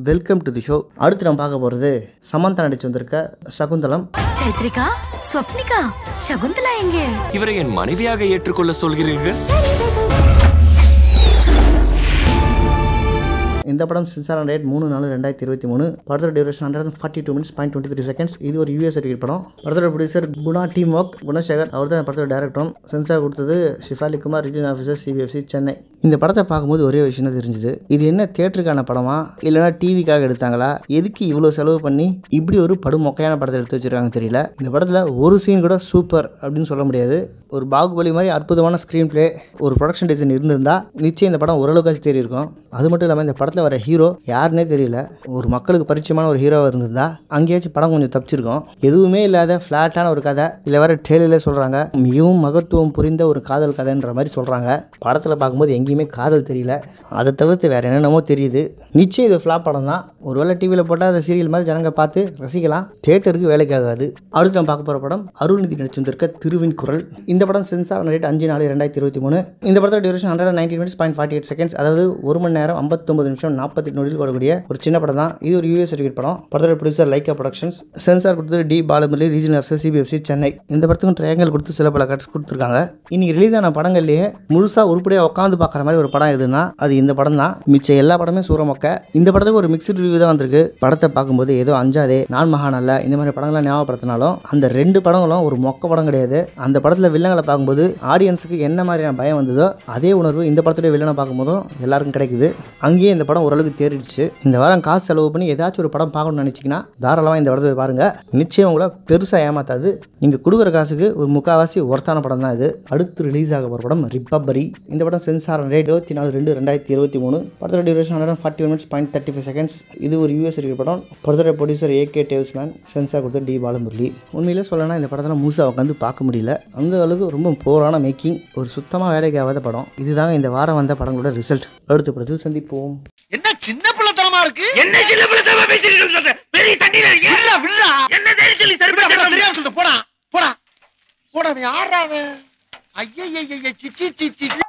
welcome to the show அடுத்து நம்ம பார்க்க போகிறது சமந்தா நடிச்சு வந்திருக்க சகுந்தலம் சைத்ரிகா ஸ்வப்னிகா சகுந்தலா எங்கே இவரை என் மனைவியாக ஏற்றுக்கொள்ள சொல்கிறீர்கள் இந்த படம் சென்சார் ரேட் மூணு நாலு ரெண்டாயிரத்தி இருபத்தி மூணு படத்தோட duration hundred forty two minutes point twenty three seconds இது ஒரு யூஎஸ் சர்டிஃபிகேட் படம் படத்தோட producer Guna team work Gunasekhar அவர் தான் இந்த படத்தோட டேரக்டரும் சென்சார் கொடுத்தது Shefali Kumar region officer CBFC Chennai இந்த படத்தை பார்க்கும்போது ஒரே விஷயம் தான் தெரிஞ்சுது இது என்ன தேட்டருக்கான படமா இல்லைனா டிவிக்காக எடுத்தாங்களா எதுக்கு இவ்வளோ செலவு பண்ணி இப்படி ஒரு படு மொக்கையான படத்தை எடுத்து வச்சிருக்காங்க தெரியல இந்த படத்தில் ஒரு சீன் கூட சூப்பர் அப்படின்னு சொல்ல முடியாது ஒரு பாகுபலி மாதிரி அற்புதமான ஸ்க்ரீன் ப்ளே ஒரு ப்ரொடக்ஷன் டிசைன் இருந்திருந்தா நிச்சயம் இந்த படம் ஓரளவுக்காச்சும் தெரியிருக்கும் அது மட்டும் இல்லாமல் இந்த படத்தில் வர ஹீரோ யாருன்னே தெரியல ஒரு மக்களுக்கு பரிச்சயமான ஒரு ஹீரோவாக இருந்திருந்தா அங்கேயாச்சும் படம் கொஞ்சம் தப்பிச்சிருக்கும் எதுவுமே இல்லாத ஃப்ளாட்டான ஒரு கதை இல்லை வர ட்ரெயிலரில் சொல்கிறாங்க மிகவும் மகத்துவம் புரிந்த ஒரு காதல் கதைன்ற மாதிரி சொல்கிறாங்க படத்தில் பார்க்கும்போது எங்கேயுமே காதல் தெரியல அதை தவிர்த்து வேறு என்னென்னமோ தெரியுது நிச்சயம் இது ஃப்ளாப் படம் தான் ஒருவேளை டிவியில் போட்டால் அந்த சீரியல் மாதிரி ஜனங்க பார்த்து ரசிக்கலாம் தேட்டருக்கு வேலைக்கு ஆகாது அடுத்து நம்ம பார்க்க போகிற படம் அருள்நிதி நடிச்சிருந்திருக்க திருவின் குரல் இந்த படம் சென்சார் ரேட் அஞ்சு நாலு ரெண்டாயிரத்தி இருபத்தி மூணு இந்த படத்தோட duration hundred ninety minutes point forty eight seconds அதாவது ஒரு மணி நேரம் ஐம்பத்தொம்பது நிமிஷம் நாற்பத்தி நொடியில் ஓடக்கூடிய ஒரு சின்ன படம் தான் இது ஒரு யூஎஸ் சர்டிஃபிகேட் படம் படத்தோட ப்ரொடியூசர் லைக்கா ப்ரொடக்ஷன்ஸ் சென்சார் கொடுத்தது T Balamurali regional officer CBFC Chennai இந்த படத்துக்கும் ட்ரையாங்கல் கொடுத்து சில பல கட்ஸ் கொடுத்துருக்காங்க இன்னைக்கு ரிலீஸ் ஆன படங்கள்லேயே முழுசாக உருப்படியாக உட்காந்து பார்க்குற மாதிரி ஒரு படம் எதுனா அது இந்த படம் தான் மிச்ச எல்லா படமே சூரமொக்க இந்த படத்துக்கு ஒரு மிக்சட் ரிவ்யூ தான் வந்திருக்கு படத்தை பார்க்கும்போது ஏதோ அஞ்சாதே நான் மகான் அல்ல இந்த மாதிரி படங்கள்லாம் ஞாபகப்படுத்தினாலும் அந்த ரெண்டு படங்களும் ஒரு மொக்க படம் கிடையாது அந்த படத்தில் வில்லங்களை பார்க்கும்போது ஆடியன்ஸுக்கு என்ன மாதிரியான பயம் வந்ததோ அதே உணர்வு இந்த படத்துடைய வில்லனை பார்க்கும்போதும் எல்லாருக்கும் கிடைக்குது அங்கேயே இந்த படம் ஓரளவுக்கு தேறிடுச்சு இந்த வாரம் காசு செலவு பண்ணி ஏதாச்சும் ஒரு படம் பார்க்கணும்னு நினச்சிங்கன்னா தாராளமாக இந்த படத்தை போய் பாருங்கள் நிச்சயம் உங்களை பெருசாக ஏமாத்தாது நீங்கள் கொடுக்குற காசுக்கு ஒரு முக்கால்வாசி ஒர்த்தான படம் தான் இது அடுத்து ரிலீஸ் ஆக போகிற படம் ரிப்பபரி இந்த படம் சென்சார் ரேட் இருபத்தி நாலு ரெண்டு ரெண்டாயிரத்தி இருபத்தி மூணு படத்தோட duration hundred forty minutes point thirty five seconds இது ஒரு யூஎஸ் இருக்கிற படம் படத்தோட ப்ரொடியூசர் ஏகே டேல்ஸ்மேன் சென்சார் கொடுத்த டி பாலமுரளி உண்மையிலே சொல்லணும்னா இந்த படத்தில் மூசா உட்காந்து பார்க்க முடியல அந்த அளவுக்கு ரொம்ப போரான மேக்கிங் ஒரு சுத்தமாக வேலைக்கு ஆகாத படம் இதுதாங்க இந்த வாரம் வந்த படங்களோட ரிசல்ட் அடுத்த படத்தில் சந்திப்போம் என்ன சின்ன பிள்ளைத்தனமா இருக்கு என்ன சின்ன பிள்ளைத்தனமா பேசிட்டு சொல்ற பெரிய தண்ணியில இல்ல வில்லா என்ன தைரியத்தில் சரி தெரியாம சொல்லிட்டு போடா போடா போடா அவன் யாரா அவன் ஐயய்யய்ய சிச்சி சிச்சி